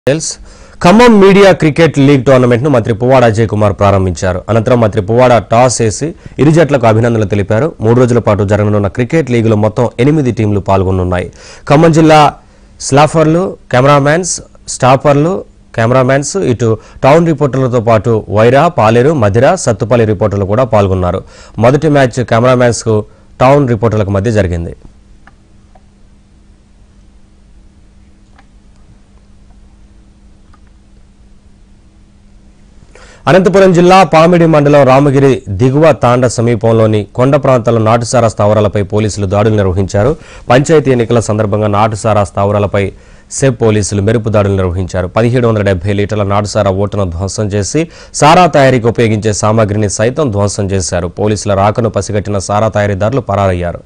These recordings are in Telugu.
details Khammam media cricket league tournament ను మంత్రి పువ్వాడ అజయ్ కుమార్ ప్రారంభించారు అనంతరం మంత్రి పువ్వాడ టాస్ వేసి ఇరు జట్లకు అభినందనలు తెలిపారు మూడు రోజుల పాటు జరగనున్న క్రికెట్ లీగులో మొత్తం ఎనిమిది టీంలు పాల్గొనున్నాయి ఖమ్మం జిల్లా స్లాఫర్లు కెమెరామ్యాన్స్ స్టాపర్లు కెమెరామ్యాన్స్ ఇటు టౌన్ రిపోర్టర్లతో పాటు వైరా పాలేరు మధిర సత్తుపల్లి రిపోర్టర్లు కూడా పాల్గొన్నారు మొదటి మ్యాచ్ కెమెరామ్యాన్స్ కు టౌన్ రిపోర్టర్లకు మధ్య జరిగింది అనంతపురం జిల్లా పామిడి మండలం రామగిరి దిగువ తాండ సమీపంలోని కొండ ప్రాంతాల్లో నాటుసారా స్థావరాలపై పోలీసులు దాడులు నిర్వహించారు పంచాయతీ ఎన్నికల సందర్భంగా నాటుసారా స్థావరాలపై సెబ్ పోలీసులు మెరుపు దాడులు నిర్వహించారు పదిహేడు వందల డెబ్బై లీటర్ల నాటుసారా ఓటును ధ్వంసం చేసి సారా తయారీకి ఉపయోగించే సామాగ్రిని సైతం ధ్వంసం చేశారు పోలీసుల రాకను పసిగట్టిన సారా తయారీదారులు పరారయ్యారు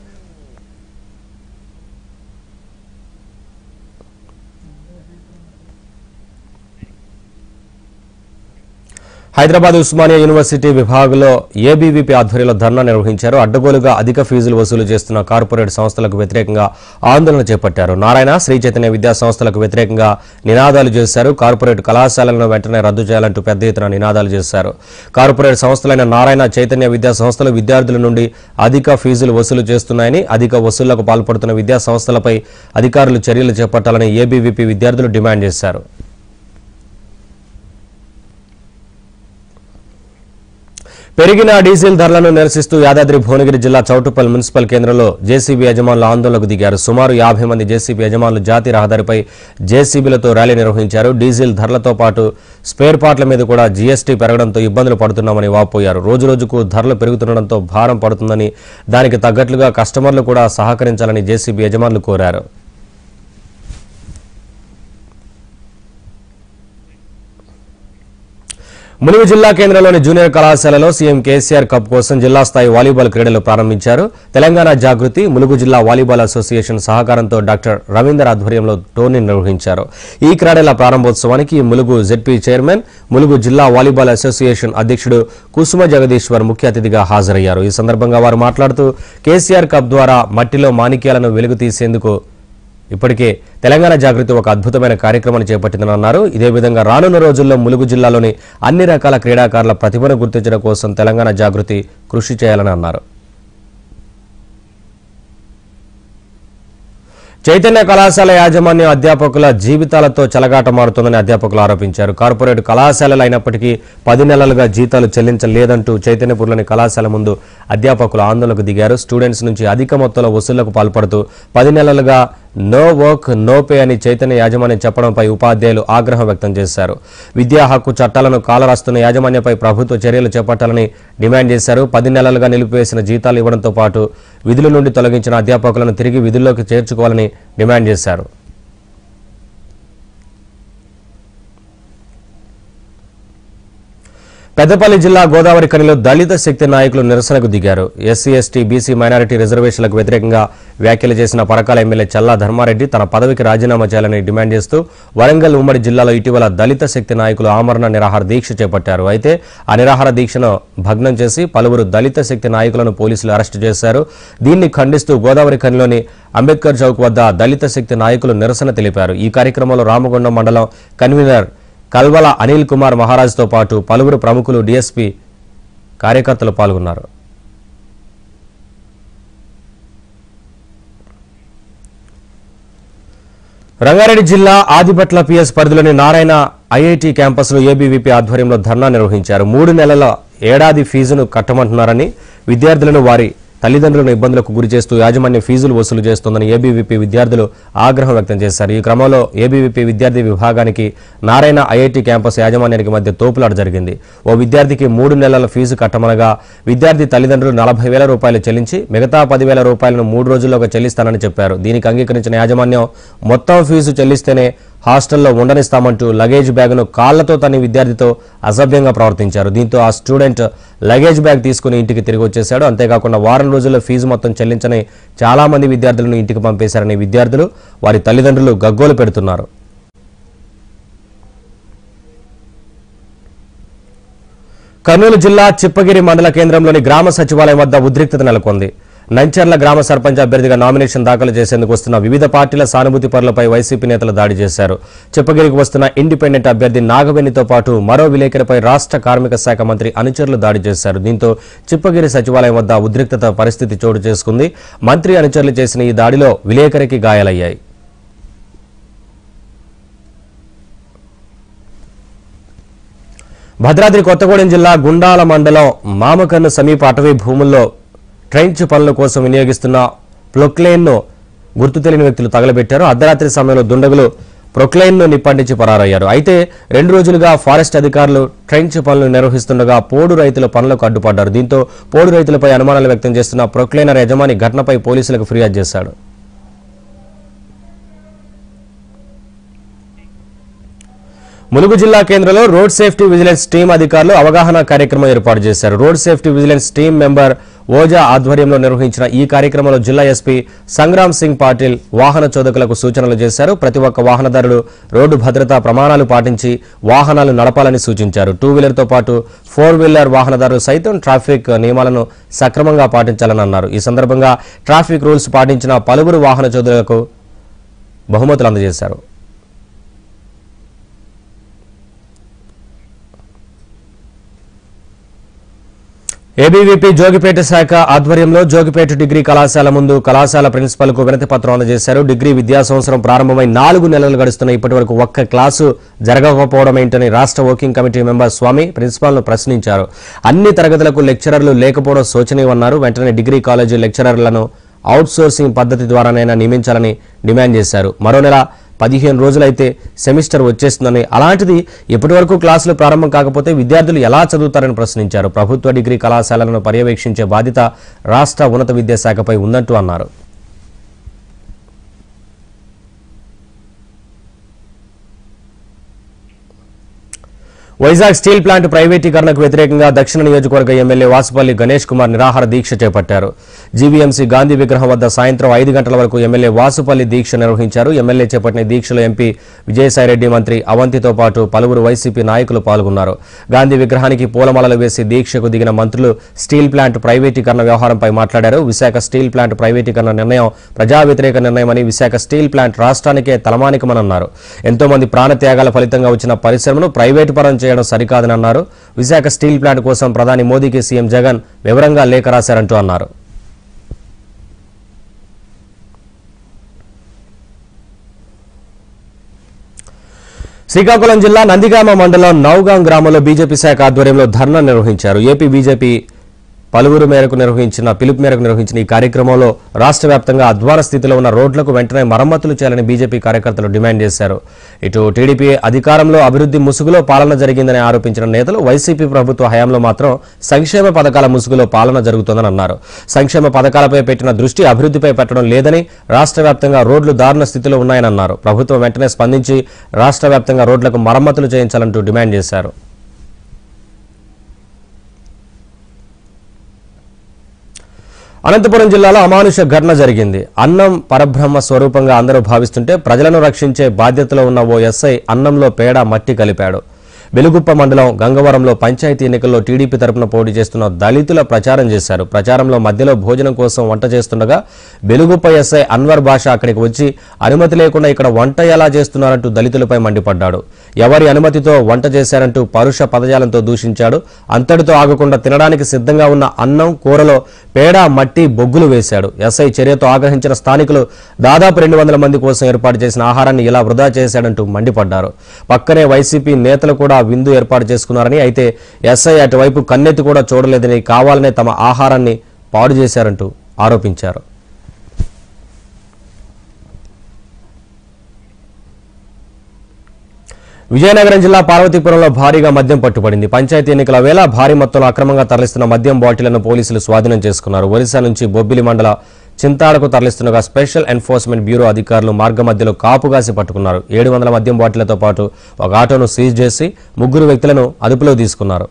హైదరాబాద్ ఉస్మానియా యూనివర్సిటీ విభాగంలో ఏబీవీపీ ఆధ్వర్యంలో ధర్నా నిర్వహించారు అడ్డగోలుగా అధిక ఫీజులు వసూలు చేస్తున్న కార్పొరేట్ సంస్థలకు వ్యతిరేకంగా ఆందోళన చేపట్టారు నారాయణ శ్రీ చైతన్య విద్యా సంస్థలకు వ్యతిరేకంగా నినాదాలు చేశారు కార్పొరేట్ కళాశాలలను వెంటనే రద్దు చేయాలంటూ పెద్ద ఎత్తున నినాదాలు చేశారు కార్పొరేట్ సంస్థలైన నారాయణ చైతన్య విద్యా సంస్థలు విద్యార్థుల నుండి అధిక ఫీజులు వసూలు చేస్తున్నాయని అధిక వసూళ్లకు పాల్పడుతున్న విద్యా సంస్థలపై అధికారులు చర్యలు చేపట్టాలని ఏబీవీపీ విద్యార్థులు డిమాండ్ చేశారు పెరిగిన డీజిల్ ధరలను నిరసిస్తూ యాదాద్రి భువనగిరి జిల్లా చౌటుప్పల్ మున్సిపల్ కేంద్రంలో జేసీబీ యజమానులు ఆందోళనకు దిగారు సుమారు యాభై మంది జేసీబీ యజమానులు జాతీయ రహదారిపై జేసీబీలతో ర్యాలీ నిర్వహించారు డీజిల్ ధరలతో పాటు స్పేర్ పార్ట్ల మీద కూడా జీఎస్టీ పెరగడంతో ఇబ్బందులు పడుతున్నామని వాపోయారు రోజు రోజుకు ధరలు పెరుగుతుండడంతో భారం పడుతుందని దానికి తగ్గట్లుగా కస్టమర్లు కూడా సహకరించాలని జేసీబీ యజమానులు కోరారు ములుగు జిల్లా కేంద్రంలోని జూనియర్ కళాశాలలో సీఎం కేసీఆర్ కప్ కోసం జిల్లా స్థాయి వాలీబాల్ క్రీడలు ప్రారంభించారు తెలంగాణ జాగృతి ములుగు జిల్లా వాలీబాల్ అసోసియేషన్ సహకారంతో డాక్టర్ రవీందర్ ఆధ్వర్యంలో టోర్నీ నిర్వహించారు ఈ క్రీడల ప్రారంభోత్సవానికి ములుగు జెడ్పీ చైర్మన్ ములుగు జిల్లా వాలీబాల్ అసోసియేషన్ అధ్యక్షుడు కుసుమ జగదీశ్వర్ ముఖ్య అతిథిగా హాజరయ్యారు ఈ సందర్భంగా వారు మాట్లాడుతూ కేసీఆర్ కప్ ద్వారా మట్టిలో మాణిక్యాలను వెలుగు తీసేందుకు ఇప్పటికే తెలంగాణ జాగృతి ఒక అద్భుతమైన కార్యక్రమాన్ని చేపట్టిందని అన్నారు ఇదే విధంగా రానున్న రోజుల్లో ములుగు జిల్లాలోని అన్ని రకాల క్రీడాకారుల ప్రతిభను గుర్తించడం కోసం తెలంగాణ జాగృతి కృషి చేయాలని అన్నారు చైతన్య కళాశాల యాజమాన్యం అధ్యాపకుల జీవితాలతో చెలగాటమాడుతోందని అధ్యాపకులు ఆరోపించారు కార్పొరేట్ కళాశాలలు అయినప్పటికీ పది నెలలుగా జీతాలు చెల్లించలేదంటూ చైతన్యపూర్లోని కళాశాల ముందు అధ్యాపకులు ఆందోళనకు దిగారు స్టూడెంట్స్ నుంచి అధిక మొత్తంలో వసూళ్లకు పాల్పడుతూ పది నెలలుగా నో వర్క్ నో పే అని చైతన్య యాజమాన్యం చెప్పడంపై ఉపాధ్యాయులు ఆగ్రహం వ్యక్తం చేశారు విద్యా హక్కు చట్టాలను కాలరాస్తున్న యాజమాన్యంపై ప్రభుత్వ చర్యలు చేపట్టాలని డిమాండ్ చేశారు పది నెలలుగా నిలిపివేసిన జీతాలు ఇవ్వడంతో పాటు విధుల నుండి తొలగించిన అధ్యాపకులను తిరిగి విధుల్లోకి చేర్చుకోవాలని డిమాండ్ చేశారు పెద్దపల్లి జిల్లా గోదావరి కనిలో దళిత శక్తి నాయకులు నిరసనకు దిగారు ఎస్సీ ఎస్టీ బీసీ మైనారిటీ రిజర్వేషన్లకు వ్యతిరేకంగా వ్యాఖ్యలు చేసిన పరకాల ఎమ్మెల్యే చల్లా ధర్మారెడ్డి తన పదవికి రాజీనామా చేయాలని డిమాండ్ చేస్తూ వరంగల్ ఉమ్మడి జిల్లాలో ఇటీవల దళిత శక్తి నాయకులు ఆమరణ నిరాహార దీక్ష చేపట్టారు అయితే ఆ నిరాహార దీక్షను భగ్నం చేసి పలువురు దళిత శక్తి నాయకులను పోలీసులు అరెస్టు చేశారు దీన్ని ఖండిస్తూ గోదావరి ఖనిలోని అంబేద్కర్ చౌక్ వద్ద దళిత శక్తి నాయకులు నిరసన తెలిపారు ఈ కార్యక్రమంలో రామగుండం మండలం కన్వీనర్ కల్వల అనిల్ కుమార్ మహారాజ్తో పాటు పలువురు ప్రముఖులు డీఎస్పీ కార్యకర్తలు పాల్గొన్నారు రంగారెడ్డి జిల్లా ఆదిపట్ల పిఎస్ పరిధిలోని నారాయణ ఐఐటి క్యాంపస్లో ఏబీవీపీ ఆధ్వర్యంలో ధర్నా నిర్వహించారు మూడు నెలల ఏడాది ఫీజును కట్టమంటున్నారని విద్యార్థులను వారి తల్లిదండ్రులను ఇబ్బందులకు గురి చేస్తూ యాజమాన్యం ఫీజులు వసూలు చేస్తోందని ఏబీవీపీ విద్యార్థులు ఆగ్రహం వ్యక్తం చేశారు ఈ క్రమంలో ఏబీవీపీ విద్యార్థి విభాగానికి నారాయణ ఐఐటి క్యాంపస్ యాజమాన్యానికి మధ్య తోపులాట జరిగింది ఓ విద్యార్థికి మూడు నెలల ఫీజు కట్టమనగా విద్యార్థి తల్లిదండ్రులు నలభై వేల రూపాయలు చెల్లించి మిగతా పదివేల రూపాయలను మూడు రోజుల్లోగా చెల్లిస్తానని చెప్పారు దీనికి అంగీకరించిన యాజమాన్యం మొత్తం ఫీజు చెల్లిస్తేనే హాస్టల్లో ఉండనిస్తామంటూ లగేజ్ బ్యాగ్ను కాళ్లతో తన విద్యార్థితో అసభ్యంగా ప్రవర్తించారు దీంతో ఆ స్టూడెంట్ లగేజ్ బ్యాగ్ తీసుకుని ఇంటికి తిరిగి వచ్చేశాడు అంతేకాకుండా వారం రోజుల్లో ఫీజు మొత్తం చెల్లించని చాలా మంది విద్యార్థులను ఇంటికి పంపేశారని విద్యార్థులు వారి తల్లిదండ్రులు గగ్గోలు పెడుతున్నారు కర్నూలు జిల్లా చిప్పగిరి మండల కేంద్రంలోని గ్రామ సచివాలయం వద్ద ఉద్రిక్తత నెలకొంది నంచర్ల గ్రామ సర్పంచ్ అభ్యర్థిగా నామినేషన్ దాఖలు చేసేందుకు వస్తున్న వివిధ పార్టీల సానుభూతి పరులపై వైసీపీ నేతలు దాడి చేశారు చెప్పగిరికి వస్తున్న ఇండిపెండెంట్ అభ్యర్థి నాగవేణితో పాటు మరో విలేకరిపై రాష్ట్ర కార్మిక శాఖ మంత్రి అనుచరులు దాడి చేశారు దీంతో చిప్పగిరి సచివాలయం వద్ద ఉద్రిక్తత పరిస్థితి చోటు చేసుకుంది మంత్రి అనుచరులు చేసిన ఈ దాడిలో విలేకరికి గాయాలయ్యాయి భద్రాద్రి కొత్తగూడెం జిల్లా గుండాల మండలం మామకన్ను సమీప అటవీ భూముల్లో ట్రెంచ్ పనుల కోసం వినియోగిస్తున్న ప్రొక్లైన్ను గుర్తు తెలియని వ్యక్తులు తగలబెట్టారు అర్ధరాత్రి సమయంలో దుండగులు ప్రొక్లైన్ను నిప్పండించి పరారయ్యారు అయితే రెండు రోజులుగా ఫారెస్ట్ అధికారులు ట్రెంచ్ పనులు నిర్వహిస్తుండగా పోడు రైతుల పనులకు అడ్డుపడ్డారు దీంతో పోడు రైతులపై అనుమానాలు వ్యక్తం చేస్తున్న ప్రొక్లైనర్ యజమాని ఘటనపై పోలీసులకు ఫిర్యాదు చేశాడు ములుగు జిల్లా కేంద్రంలో రోడ్ సేఫ్టీ విజిలెన్స్ టీం అధికారులు అవగాహన కార్యక్రమం ఏర్పాటు చేశారు road safety vigilance team member Ojha ఆధ్వర్యంలో నిర్వహించిన ఈ కార్యక్రమంలో జిల్లా ఎస్పీ సంగ్రామ్ సింగ్ పాటిల్ వాహన చోదకులకు సూచనలు చేశారు ప్రతి ఒక్క వాహనదారుడు రోడ్డు భద్రతా ప్రమాణాలు పాటించి వాహనాలు నడపాలని సూచించారు టూ వీలర్తో పాటు ఫోర్ వీలర్ వాహనదారులు సైతం ట్రాఫిక్ నియమాలను సక్రమంగా పాటించాలని అన్నారు ఈ సందర్భంగా ట్రాఫిక్ రూల్స్ పాటించిన పలువురు వాహన చోదకులకు బహుమతులు అందజేశారు ఏబీవీపీ జోగిపేట శాఖ ఆధ్వర్యంలో జోగిపేట డిగ్రీ కళాశాల ముందు కళాశాల ప్రిన్సిపల్ కు వినతి పత్రం అందజేశారు డిగ్రీ విద్యా సంవత్సరం ప్రారంభమై నాలుగు నెలలు గడుస్తున్న ఇప్పటి వరకు ఒక్క క్లాసు జరగకపోవడం ఏంటని రాష్ట్ర working committee member Swamy principal ను ప్రశ్నించారు అన్ని తరగతులకు లెక్చరర్లు లేకపోవడం శోచనీయమన్నారు వెంటనే డిగ్రీ కాలేజీ లెక్చరర్లను అవుట్ సోర్సింగ్ పద్ధతి ద్వారానైనా నియమించాలని డిమాండ్ చేశారు మరో నెల పదిహేను రోజులైతే సెమిస్టర్ వచ్చేస్తుందని అలాంటిది ఇప్పటి వరకు క్లాసులు ప్రారంభం కాకపోతే విద్యార్థులు ఎలా చదువుతారని ప్రశ్నించారు ప్రభుత్వ డిగ్రీ కళాశాలలను పర్యవేక్షించే బాధ్యత రాష్ట్ర ఉన్నత విద్యాశాఖపై ఉందంటూ అన్నారు వైజాగ్ స్టీల్ ప్లాంట్ ప్రైవేటీకరణకు వ్యతిరేకంగా దక్షిణ నియోజకవర్గ ఎమ్మెల్యే వాసుపల్లి గణేష్ కుమార్ నిరాహార దీక్ష చేపట్టారు జీవీఎంసీ గాంధీ విగ్రహం వద్ద సాయంత్రం ఐదు గంటల వరకు ఎమ్మెల్యే వాసుపల్లి దీక్ష నిర్వహించారు ఎమ్మెల్యే చేపట్టిన దీక్షలో ఎంపీ విజయసాయిరెడ్డి మంత్రి అవంతితో పాటు పలువురు వైసీపీ నాయకులు పాల్గొన్నారు గాంధీ విగ్రహానికి పూలమాలలు వేసి దీక్షకు దిగిన మంత్రులు స్టీల్ ప్లాంట్ ప్రైవేటీకరణ వ్యవహారంపై మాట్లాడారు విశాఖ స్టీల్ ప్లాంట్ ప్రైవేటీకరణ నిర్ణయం ప్రజా వ్యతిరేక నిర్ణయమని విశాఖ స్టీల్ ప్లాంట్ రాష్ట్రానికే తలమానికమన్నారు ఎంతో మంది ప్రాణత్యాగాల ఫలితంగా వచ్చిన పరిశ్రమను ప్రైవేటు పరం చేయడం సరికాదని అన్నారు విశాఖ స్టీల్ ప్లాంట్ కోసం ప్రధాని మోదీకి సీఎం జగన్ వివరంగా లేఖ రాశారంటూ అన్నారు శ్రీకాకుళం జిల్లా నందిగామ మండలం నౌగాం గ్రామంలో బీజేపీ శాఖ ఆధ్వర్యంలో ధర్నా నిర్వహించారు ఏపీ బీజేపీ పలువురు మేరకు నిర్వహించిన పిలుపు మేరకు నిర్వహించిన ఈ కార్యక్రమంలో రాష్ట్ర వ్యాప్తంగా అధ్వాన స్థితిలో ఉన్న రోడ్లకు వెంటనే మరమ్మతులు చేయాలని బీజేపీ కార్యకర్తలు డిమాండ్ చేశారు ఇటు టీడీపీ అధికారంలో అభివృద్ధి ముసుగులో పాలన జరిగిందని ఆరోపించిన నేతలు వైసీపీ ప్రభుత్వ హయాంలో మాత్రం సంక్షేమ పథకాల ముసుగులో పాలన జరుగుతోందని అన్నారు సంక్షేమ పథకాలపై పెట్టిన దృష్టి అభివృద్ధిపై పెట్టడం లేదని రాష్ట్ర వ్యాప్తంగా రోడ్లు దారుణ స్థితిలో ఉన్నాయని అన్నారు ప్రభుత్వం వెంటనే స్పందించి రాష్ట్ర వ్యాప్తంగా రోడ్లకు మరమ్మతులు చేయించాలంటూ డిమాండ్ చేశారు అనంతపురం జిల్లాలో అమానుష ఘటన జరిగింది అన్నం పరబ్రహ్మ స్వరూపంగా అందరూ భావిస్తుంటే ప్రజలను రక్షించే బాధ్యతలో ఉన్న ఓ ఎస్ఐ అన్నంలో పేడ మట్టి కలిపాడు వెలుగుప్ప మండలం గంగవరంలో పంచాయతీ ఎన్నికల్లో టీడీపీ తరపున పోటీ చేస్తున్న దళితుల ప్రచారం చేశారు ప్రచారంలో మధ్యలో భోజనం కోసం వంట చేస్తుండగా వెలుగుప్ప ఎస్ఐ అన్వర్ బాషా అక్కడికి వచ్చి అనుమతి లేకుండా ఇక్కడ వంట ఎలా చేస్తున్నారంటూ దళితులపై మండిపడ్డాడు ఎవరి అనుమతితో వంట చేశారంటూ పరుష పదజాలంతో దూషించాడు అంతటితో ఆగకుండా తినడానికి సిద్ధంగా ఉన్న అన్నం కూరలో పేడ మట్టి బొగ్గులు వేశాడు ఎస్ఐ చర్యతో ఆగ్రహించిన స్థానికులు దాదాపు రెండు వందల మంది కోసం ఏర్పాటు చేసిన ఆహారాన్ని ఇలా వృధా చేశాడంటూ మండిపడ్డారు పక్కనే వైసీపీ నేతలు కూడా విందు ఏర్పాటు చేసుకున్నారని అయితే ఎస్ఐ అటువైపు కన్నెత్తి కూడా చూడలేదని కావాలనే తమ ఆహారాన్ని పాడు చేశారంటూ ఆరోపించారు విజయనగరం జిల్లా పార్వతీపురంలో భారీగా మద్యం పట్టుబడింది పంచాయతీ ఎన్నికల వేళ భారీ మొత్తంలో అక్రమంగా తరలిస్తున్న మద్యం బాటిళ్లను పోలీసులు స్వాధీనం చేసుకున్నారు ఒరిస్సా నుంచి బొబ్బిలి మండల చింతాడకు తరలిస్తుండగా స్పెషల్ ఎన్ఫోర్స్మెంట్ బ్యూరో అధికారులు మార్గ మధ్యలో కాపుగాసి పట్టుకున్నారు ఏడు వందల మద్యం బాటిళ్లతో పాటు ఒక ఆటోను సీజ్ చేసి ముగ్గురు వ్యక్తులను అదుపులో తీసుకున్నారు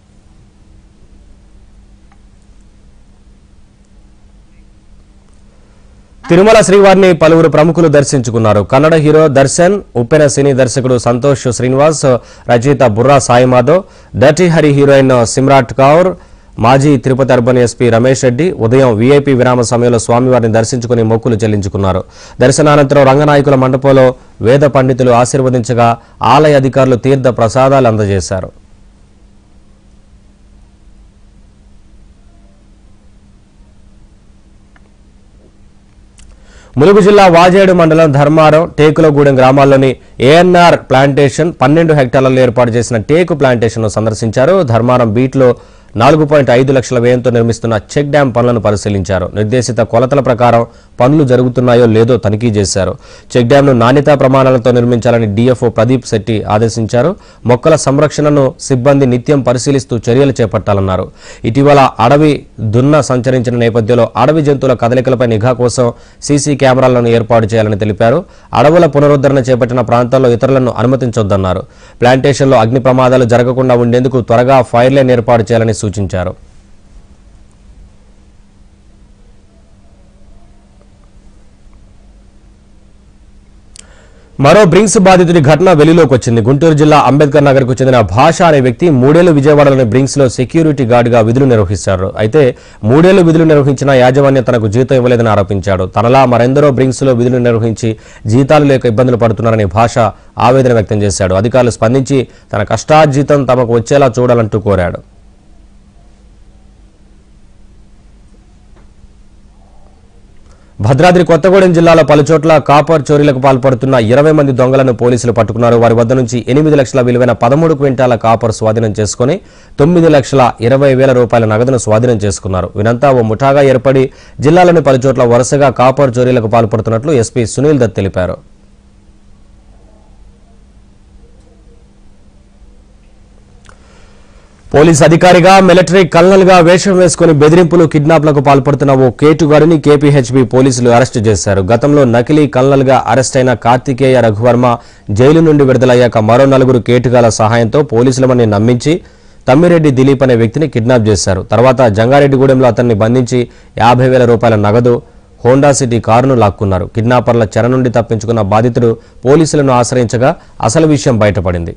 తిరుమల శ్రీవారిని పలువురు ప్రముఖులు దర్శించుకున్నారు కన్నడ హీరో దర్శన్ ఉప్పెన సినీ దర్శకుడు సంతోష్ శ్రీనివాస్ రచయిత బుర్రా సాయి మాధవ్ డర్టీ హరి హీరోయిన్ సిమ్రాట్ కౌర్ మాజీ తిరుపతి అర్బన్ ఎస్పీ రమేష్ రెడ్డి ఉదయం వీఐపీ విరామ సమయంలో స్వామివారిని దర్శించుకుని మొక్కులు చెల్లించుకున్నారు దర్శనానంతరం రంగనాయకుల మండపంలో వేద పండితులు ఆశీర్వదించగా ఆలయ అధికారులు తీర్థ ప్రసాదాలు అందజేశారు ములుగు జిల్లా వాజేడు మండలం ధర్మారం టేకులగూడెం గ్రామాల్లోని ఏఎన్ఆర్ ప్లాంటేషన్ పన్నెండు హెక్టార్లలో ఏర్పాటు చేసిన టేకు ప్లాంటేషన్ను సందర్శించారు ధర్మారం బీట్లో నాలుగు పాయింట్ ఐదు లక్షల వ్యయంతో నిర్మిస్తున్న చెక్ డ్యాం పనులను పరిశీలించారు నిర్దేశిత కొలతల ప్రకారం పనులు జరుగుతున్నాయో లేదో తనిఖీ చేశారు చెక్ డ్యాంను నాణ్యతా ప్రమాణాలతో నిర్మించాలని డీఎఫ్ఓ ప్రదీప్ శెట్టి ఆదేశించారు మొక్కల సంరక్షణను సిబ్బంది నిత్యం పరిశీలిస్తూ చర్యలు చేపట్టాలన్నారు ఇటీవల అడవి దున్న సంచరించిన నేపథ్యంలో అడవి జంతువుల కదలికలపై నిఘా కోసం సీసీ కెమెరాలను ఏర్పాటు చేయాలని తెలిపారు అడవుల పునరుద్ధరణ చేపట్టిన ప్రాంతాల్లో ఇతరులను అనుమతించొద్దన్నారు ప్లాంటేషన్లో అగ్ని ప్రమాదాలు జరగకుండా ఉండేందుకు త్వరగా ఫైర్ లైన్ ఏర్పాటు చేయాలని సూచించారు మరో బ్రింక్స్ బాధితుడి ఘటన వెలుగులోకి వచ్చింది గుంటూరు జిల్లా అంబేద్కర్ నగర్ కు చెందిన భాష అనే వ్యక్తి మూడేళ్లు విజయవాడలోని బ్రింక్స్ లో సెక్యూరిటీ గార్డ్ గా విధులు నిర్వహిస్తారు అయితే మూడేళ్లు విధులు నిర్వహించిన యాజమాన్యం తనకు జీతం ఇవ్వలేదని ఆరోపించాడు తనలా మరెందరో బ్రింక్స్ లో విధులు నిర్వహించి జీతాలు లేక ఇబ్బందులు పడుతున్నారని భాష ఆవేదన వ్యక్తం చేశాడు అధికారులు స్పందించి తన కష్టార్జితం తమకు వచ్చేలా చూడాలంటూ కోరాడు భద్రాద్రి కొత్తగూడెం జిల్లాలో పలుచోట్ల కాపర్ చోరీలకు పాల్పడుతున్న ఇరవై మంది దొంగలను పోలీసులు పట్టుకున్నారు వారి వద్ద నుంచి ఎనిమిది లక్షల విలువైన పదమూడు క్వింటాల కాపర్ స్వాధీనం చేసుకుని తొమ్మిది లక్షల ఇరవై వేల రూపాయల నగదును స్వాధీనం చేసుకున్నారు వీరంతా ఓ ముఠాగా ఏర్పడి జిల్లాలోని పలుచోట్ల వరుసగా కాపర్ చోరీలకు పాల్పడుతున్నట్లు ఎస్పీ సునీల్ దత్ తెలిపారు పోలీస్ అధికారిగా మిలిటరీ కల్నల్ గా వేషం వేసుకుని బెదిరింపులు కిడ్నాప్లకు పాల్పడుతున్న ఓ కేటుగాడిని కేపీహెచ్బీ పోలీసులు అరెస్టు చేశారు గతంలో నకిలీ కల్నల్ గా అరెస్ట్ అయిన కార్తికేయ రఘువర్మ జైలు నుండి విడుదలయ్యాక మరో నలుగురు కేటుగాల సహాయంతో పోలీసులమని నమ్మించి తమ్మిరెడ్డి దిలీప్ అనే వ్యక్తిని కిడ్నాప్ చేశారు తర్వాత జంగారెడ్డిగూడెంలో అతన్ని బంధించి యాభై వేల రూపాయల నగదు హోండా సిటీ కారును లాక్కున్నారు కిడ్నాపర్ల చెర నుండి తప్పించుకున్న బాధితుడు పోలీసులను ఆశ్రయించగా అసలు విషయం బయటపడింది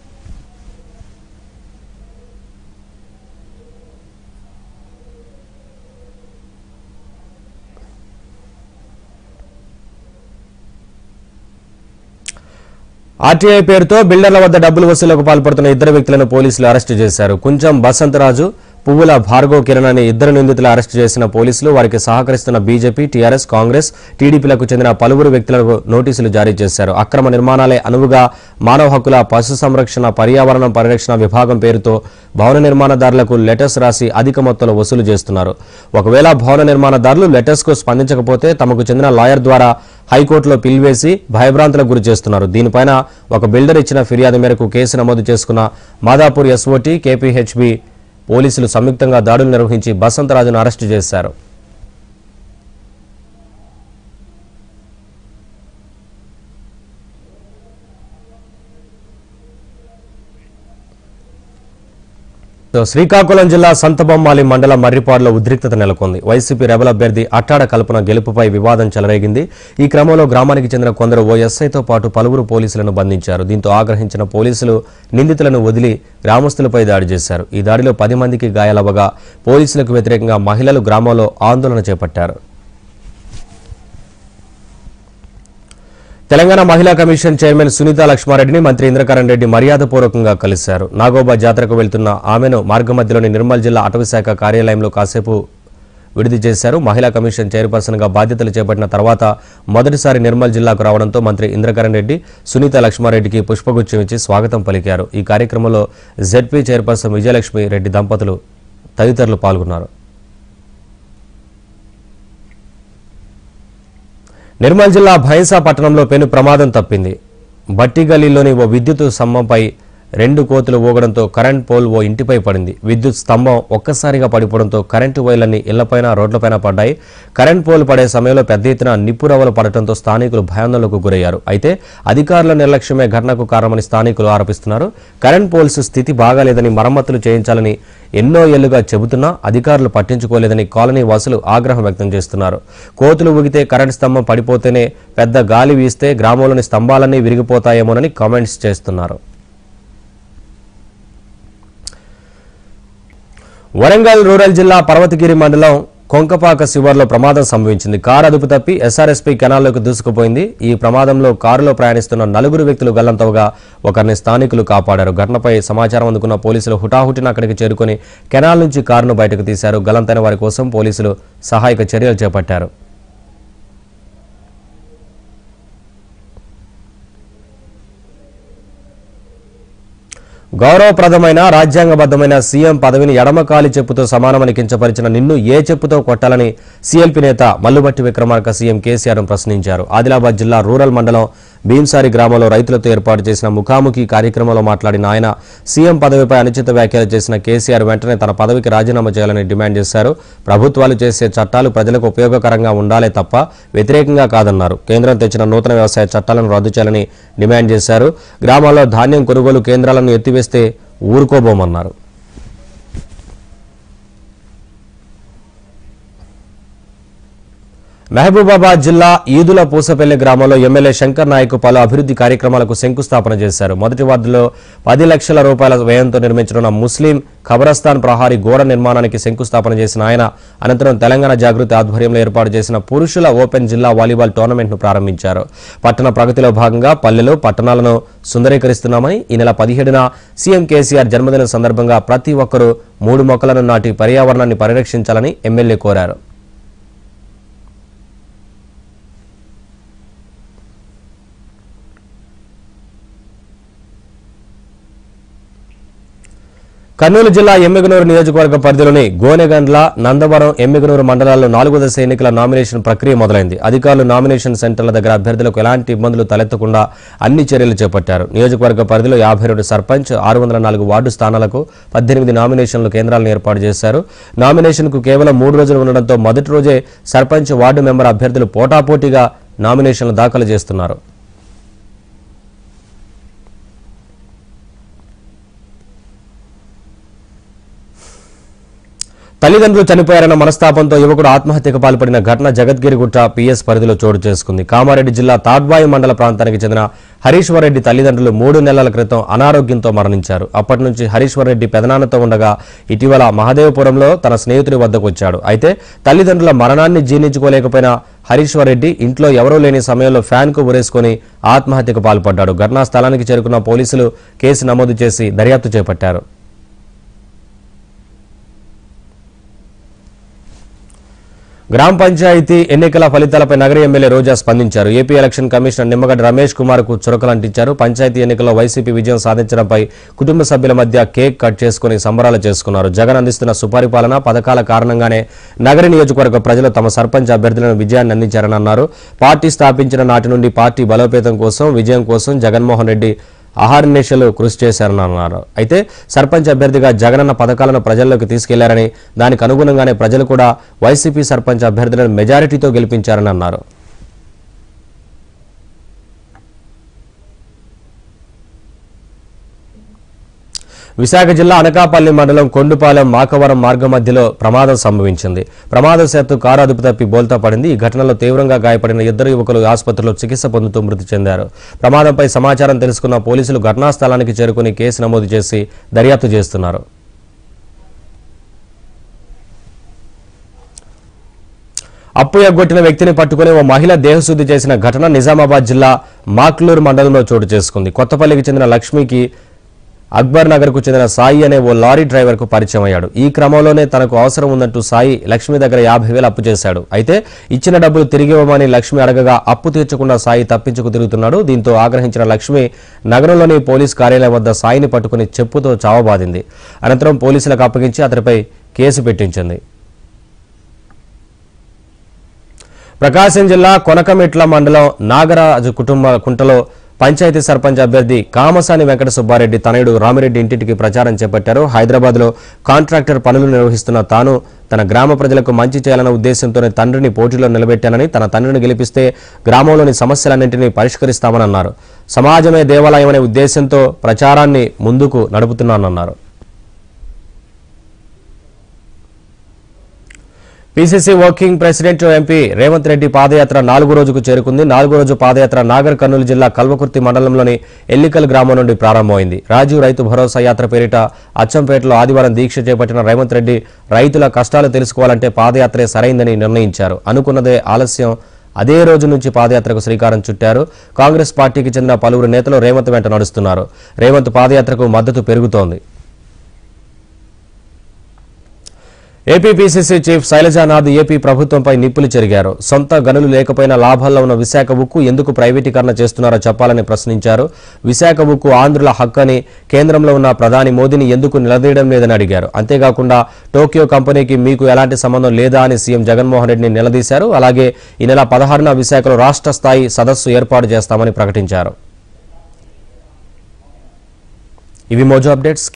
ఆర్టీఐ పేరుతో బిల్డర్ల వద్ద డబ్బులు వసూలుకు పాల్పడుతున్న ఇద్దరు వ్యక్తులను పోలీసులు అరెస్టు చేశారు కొంచెం బసంతరాజు పువ్వుల భార్గవ్ కిరణ్ అనే ఇద్దరు నిందితులు అరెస్టు చేసిన పోలీసులు వారికి సహకరిస్తున్న బీజేపీ టీఆర్ఎస్ కాంగ్రెస్ టీడీపీలకు చెందిన పలువురు వ్యక్తులకు నోటీసులు జారీ చేశారు అక్రమ నిర్మాణాలే అనువుగా మానవ హక్కుల పశు సంరక్షణ పర్యావరణం పరిరక్షణ విభాగం పేరుతో భవన నిర్మాణదారులకు లెటర్స్ రాసి అధిక మొత్తంలో వసూలు చేస్తున్నారు ఒకవేళ భవన నిర్మాణదారులు లెటర్స్ కు స్పందించకపోతే తమకు చెందిన లాయర్ ద్వారా హైకోర్టులో పిలివేసి భయభ్రాంతులకు గురి చేస్తున్నారు దీనిపైన ఒక బిల్డర్ ఇచ్చిన ఫిర్యాదు మేరకు కేసు నమోదు చేసుకున్న మాదాపూర్ ఎస్ఓటీ కేపీహెచ్బి పోలీసులు సంయుక్తంగా దాడులు నిర్వహించి బసంతరాజును అరెస్టు చేశారు సో శ్రీకాకుళం జిల్లా సంతబొమ్మాలి మండలం మర్రిపాడులో ఉద్రిక్తత నెలకొంది వైసీపీ రెబల్ అభ్యర్థి అట్టాడ కల్పన గెలుపుపై వివాదం చెలరేగింది ఈ క్రమంలో గ్రామానికి చెందిన కొందరు ఓ ఎస్ఐతో పాటు పలువురు పోలీసులను బంధించారు దీంతో ఆగ్రహించిన పోలీసులు నిందితులను వదిలి గ్రామస్తులపై దాడి చేశారు ఈ దాడిలో పది మందికి గాయాలవ్వగా పోలీసులకు వ్యతిరేకంగా మహిళలు గ్రామంలో ఆందోళన చేపట్టారు తెలంగాణ మహిళా కమిషన్ చైర్మన్ సునీత లక్ష్మారెడ్డిని మంత్రి ఇంద్రకరణ్ రెడ్డి మర్యాదపూర్వకంగా కలిశారు నాగోబా జాతరకు వెళ్తున్న ఆమెను మార్గమధ్యలోని నిర్మల్ జిల్లా అటవీశాఖ కార్యాలయంలో కాసేపు విడిది చేశారు మహిళా కమిషన్ చైర్పర్సన్గా బాధ్యతలు చేపట్టిన తర్వాత మొదటిసారి నిర్మల్ జిల్లాకు రావడంతో మంత్రి ఇంద్రకరణ్ రెడ్డి సునీత లక్ష్మారెడ్డికి పుష్పగుచ్చం ఇచ్చి స్వాగతం పలికారు ఈ కార్యక్రమంలో జెడ్పీ చైర్పర్సన్ విజయలక్ష్మి రెడ్డి దంపతులు తదితరులు పాల్గొన్నారు నిర్మల్ జిల్లా భైంసా పట్టణంలో పెను ప్రమాదం తప్పింది బట్టి గల్లీలోని ఓ విద్యుత్ స్తంభంపై రెండు కోతులు ఊగడంతో కరెంట్ పోల్ ఓ ఇంటిపై పడింది విద్యుత్ స్తంభం ఒక్కసారిగా పడిపోవడంతో కరెంటు వైర్లన్నీ ఇళ్లపైన రోడ్లపైన పడ్డాయి కరెంట్ పోల్ పడే సమయంలో పెద్ద ఎత్తున నిప్పురవ్వలు పడటంతో స్థానికులు భయాందోళనకు గురయ్యారు అయితే అధికారుల నిర్లక్ష్యమే ఘటనకు కారణమని స్థానికులు ఆరోపిస్తున్నారు కరెంట్ పోల్స్ స్థితి బాగాలేదని మరమ్మతులు చేయించాలని ఎన్నో ఏళ్లుగా చెబుతున్నా అధికారులు పట్టించుకోలేదని కాలనీ వాసులు ఆగ్రహం వ్యక్తం చేస్తున్నారు కోతులు ఊగితే కరెంట్ స్తంభం పడిపోతేనే పెద్ద గాలి వీస్తే గ్రామంలోని స్తంభాలన్నీ విరిగిపోతాయేమోనని కామెంట్స్ చేస్తున్నారు వరంగల్ రూరల్ జిల్లా పర్వతగిరి మండలం కొంకపాక శివార్లో ప్రమాదం సంభవించింది కారు అదుపు తప్పి ఎస్ఆర్ఎస్పీ కెనాల్లోకి దూసుకుపోయింది ఈ ప్రమాదంలో కారులో ప్రయాణిస్తున్న నలుగురు వ్యక్తులు గల్లంతవగా ఒకరిని స్థానికులు కాపాడారు ఘటనపై సమాచారం అందుకున్న పోలీసులు హుటాహుటిన అక్కడికి చేరుకుని కెనాల్ నుంచి కారును బయటకు తీశారు గల్లంతైన వారి కోసం పోలీసులు సహాయక చర్యలు చేపట్టారు గౌరవప్రదమైన రాజ్యాంగబద్ధమైన సీఎం పదవిని ఎడమకాలి చెప్పుతో సమానమని కించపరిచిన నిన్ను ఏ చెప్పుతో కొట్టాలని సీఎల్పీ నేత మల్లుబట్టి విక్రమార్క సీఎం కేసీఆర్ ప్రశ్నించారు ఆదిలాబాద్ జిల్లా రూరల్ మండలం భీంసారి గ్రామంలో రైతులతో ఏర్పాటు చేసిన ముఖాముఖి కార్యక్రమంలో మాట్లాడిన ఆయన సీఎం పదవిపై అనుచిత వ్యాఖ్యలు చేసిన కేసీఆర్ వెంటనే తన పదవికి రాజీనామా చేయాలని డిమాండ్ చేశారు ప్రభుత్వాలు చేసే చట్టాలు ప్రజలకు ఉపయోగకరంగా ఉండాలే తప్ప వ్యతిరేకంగా కాదన్నారు కేంద్రం తెచ్చిన నూతన వ్యవసాయ చట్టాలను రద్దు చేయాలని డిమాండ్ చేశారు గ్రామాల్లో ధాన్యం కొనుగోలు కేంద్రాలను ఎత్తివేస్తే ఊరుకోబోమన్నారు మహబూబాబాద్ జిల్లా ఈదుల పూసపల్లి గ్రామంలో ఎమ్మెల్యే శంకర్ నాయక్ పలు అభివృద్ధి కార్యక్రమాలకు శంకుస్థాపన చేశారు మొదటి వార్డులో పది లక్షల రూపాయల వ్యయంతో నిర్మించనున్న ముస్లిం ఖబరస్థాన్ ప్రహారీ గోడ నిర్మాణానికి శంకుస్థాపన చేసిన ఆయన అనంతరం తెలంగాణ జాగృతి ఆధ్వర్యంలో ఏర్పాటు చేసిన పురుషుల ఓపెన్ జిల్లా వాలీబాల్ టోర్నమెంట్ను ప్రారంభించారు పట్టణ ప్రగతిలో భాగంగా పల్లెలు పట్టణాలను సుందరీకరిస్తున్నామని ఈ నెల పదిహేడున సీఎం కేసీఆర్ జన్మదిన సందర్భంగా ప్రతి ఒక్కరూ మూడు మొక్కలను నాటి పర్యావరణాన్ని పరిరక్షించాలని ఎమ్మెల్యే కోరారు కర్నూలు జిల్లా ఎమ్మిగనూరు నియోజకవర్గ పరిధిలోని గోనెగండ్ల నందవరం ఎమ్మిగనూరు మండలాల్లో నాలుగో దశ ఎన్నికల నామినేషన్ ప్రక్రియ మొదలైంది అధికారులు నామినేషన్ సెంటర్ల దగ్గర అభ్యర్థులకు ఎలాంటి ఇబ్బందులు తలెత్తకుండా అన్ని చర్యలు చేపట్టారు నియోజకవర్గ పరిధిలో యాభై రెండు సర్పంచ్ ఆరు వందల నాలుగు వార్డు స్థానాలకు పద్దెనిమిది నామినేషన్లు కేంద్రాలను ఏర్పాటు చేశారు నామినేషన్కు కేవలం మూడు రోజులు ఉండడంతో మొదటి రోజే సర్పంచ్ వార్డు మెంబర్ అభ్యర్థులు పోటాపోటీగా నామినేషన్లు దాఖలు చేస్తున్నారు తల్లిదండ్రులు చనిపోయారన్న మనస్తాపంతో యువకుడు ఆత్మహత్యకు పాల్పడిన ఘటన జగద్గిరిగుట్ట పిఎస్ పరిధిలో చోటు చేసుకుంది కామారెడ్డి జిల్లా తాడ్వాయి మండల ప్రాంతానికి చెందిన హరీశ్వరరెడ్డి తల్లిదండ్రులు మూడు నెలల క్రితం అనారోగ్యంతో మరణించారు అప్పటి నుంచి హరీశ్వరరెడ్డి పెదనాన్నతో ఉండగా ఇటీవల మహదేవపురంలో తన స్నేహితుడి వద్దకు వచ్చాడు అయితే తల్లిదండ్రుల మరణాన్ని జీర్ణించుకోలేకపోయిన హరీశ్వరరెడ్డి ఇంట్లో ఎవరూ లేని సమయంలో ఫ్యాన్కు ఉరేసుకొని ఆత్మహత్యకు పాల్పడ్డాడు ఘటనా స్థలానికి చేరుకున్న పోలీసులు కేసు నమోదు చేసి దర్యాప్తు చేపట్టారు గ్రామ పంచాయతీ ఎన్నికల ఫలితాలపై నగర ఎమ్మెల్యే రోజా స్పందించారు AP election commissioner Nimmagadda Ramesh Kumar కు చురకలంటించారు పంచాయతీ ఎన్నికల్లో వైసీపీ విజయం సాధించడంపై కుటుంబ సభ్యుల మధ్య కేక్ కట్ చేసుకుని సంబరాలు చేసుకున్నారు జగన్ అందిస్తున్న సుపరిపాలన పథకాల కారణంగానే నగర నియోజకవర్గ ప్రజలు తమ సర్పంచ్ అభ్యర్థులను విజయాన్ని అందించారని అన్నారు పార్టీ స్థాపించిన నాటి నుండి పార్టీ బలోపేతం కోసం విజయం కోసం జగన్మోహన్ రెడ్డి అహర్నిశలు కృషి చేశారని అన్నారు అయితే సర్పంచ్ అభ్యర్థిగా జగనన్న పథకాలను ప్రజల్లోకి తీసుకెళ్లారని దానికి అనుగుణంగానే ప్రజలు కూడా వైసీపీ సర్పంచ్ అభ్యర్థులను మెజారిటీతో గెలిపించారని అన్నారు విశాఖ జిల్లా అనకాపల్లి మండలం కొండుపాలెం మాకవరం మార్గం మధ్యలో ప్రమాదం సంభవించింది ప్రమాదశాత్తు కారు అదుపు తప్పి బోల్తా పడింది ఈ ఘటనలో తీవ్రంగా గాయపడిన ఇద్దరు యువకులు ఆసుపత్రిలో చికిత్స పొందుతూ మృతి చెందారు ప్రమాదంపై సమాచారం తెలుసుకున్న పోలీసులు ఘటనా స్థలానికి చేరుకుని కేసు నమోదు చేసి దర్యాప్తు చేస్తున్నారు అప్పు ఎగ్గొట్టిన వ్యక్తిని పట్టుకుని ఓ మహిళ దేహశుద్ధి చేసిన ఘటన నిజామాబాద్ జిల్లా మాక్లూరు మండలంలో చోటు చేసుకుంది కొత్తపల్లికి చెందిన లక్ష్మికి అక్బర్ నగర్ కు చెందిన సాయి అనే ఓ లారీ డ్రైవర్ కు పరిచయం అయ్యాడు ఈ క్రమంలోనే తనకు అవసరం ఉందంటూ సాయి లక్ష్మి దగ్గర యాభై వేలు అప్పు చేశాడు అయితే ఇచ్చిన డబ్బులు తిరిగి ఇవ్వమని లక్ష్మి అడగగా అప్పు తీర్చకుండా సాయి తప్పించుకు తిరుగుతున్నాడు దీంతో ఆగ్రహించిన లక్ష్మి నగరంలోని పోలీస్ కార్యాలయం వద్ద సాయిని పట్టుకుని చెప్పుతో చావబాదింది అనంతరం పోలీసులకు అప్పగించి అతడిపై కేసు పెట్టించింది ప్రకాశం జిల్లా కొనకమిట్ల మండలం నాగరాజు కుటుంబ కుంటలో పంచాయతీ సర్పంచ్ అభ్యర్థి కామసాని వెంకట సుబ్బారెడ్డి తనయుడు రామిరెడ్డి ఇంటింటికి ప్రచారం చేపట్టారు హైదరాబాద్లో కాంట్రాక్టర్ పనులు నిర్వహిస్తున్న తాను తన గ్రామ ప్రజలకు మంచి చేయాలన్న ఉద్దేశంతోనే తండ్రిని పోటీలో నిలబెట్టానని తన తండ్రిని గెలిపిస్తే గ్రామంలోని సమస్యలన్నింటినీ పరిష్కరిస్తామని అన్నారు సమాజమే దేవాలయం అనే ఉద్దేశంతో ప్రచారాన్ని ముందుకు నడుపుతున్నానన్నారు PCC working president MP Revanth Reddy padayatra నాలుగో రోజుకు చేరుకుంది నాలుగో రోజు పాదయాత్ర నాగర్ కర్నూలు జిల్లా కల్వకుర్తి మండలంలోని ఎల్లికల్ గ్రామం నుండి ప్రారంభమైంది రాజీవ్ రైతు భరోసా యాత్ర పేరిట అచ్చంపేటలో ఆదివారం దీక్ష చేపట్టిన రేవంత్ రెడ్డి రైతుల కష్టాలు తెలుసుకోవాలంటే పాదయాత్రే సరైందని నిర్ణయించారు అనుకున్నదే ఆలస్యం అదే రోజు నుంచి పాదయాత్రకు శ్రీకారం చుట్టారు కాంగ్రెస్ పార్టీకి చెందిన పలువురు నేతలు రేవంత్ వెంట నడుస్తున్నారు రేవంత్ పాదయాత్రకు మద్దతు పెరుగుతోంది ఏపీపీసీసీ చీఫ్ శైలజానాథ్ ఏపీ ప్రభుత్వంపై నిప్పులు చెరిగారు సొంత గనులు లేకపోయినా లాభాల్లో ఉన్న విశాఖ ఉక్కు ఎందుకు ప్రైవేటీకరణ చేస్తున్నారో చెప్పాలని ప్రశ్నించారు విశాఖ ఉక్కు ఆంధ్రుల హక్కు అని కేంద్రంలో ఉన్న ప్రధాని మోదీని ఎందుకు నిలదీయడం లేదని అడిగారు అంతేకాకుండా టోక్యో కంపెనీకి మీకు ఎలాంటి సంబంధం లేదా అని సీఎం జగన్మోహన్ రెడ్డిని నిలదీశారు అలాగే ఈ నెల పదహారున విశాఖలో రాష్ట్ర స్థాయి సదస్సు ఏర్పాటు చేస్తామని ప్రకటించారు ఇవి మోజో అప్డేట్స్